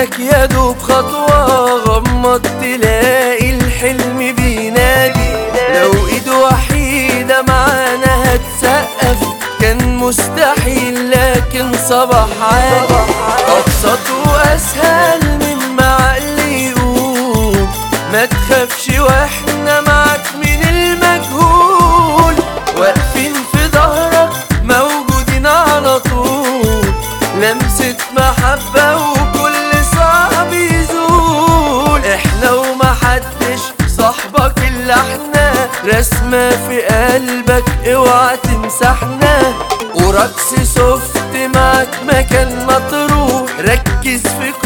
منك يا دوب خطوة غمض تلاقي الحلم بينادي لو ايد وحيدة معانا هتسقف كان مستحيل لكن صباح عادي أبسط وأسهل مما عقلي يقول ما تخافش واحنا معاك من المجهول واقفين في ظهرك موجودين على طول لمسة محبة وكل صعب يزول احنا ومحدش صاحبك الا احنا رسمة في قلبك اوعى تمسحنا ورقص سفت معاك مكان ما تروح ركز في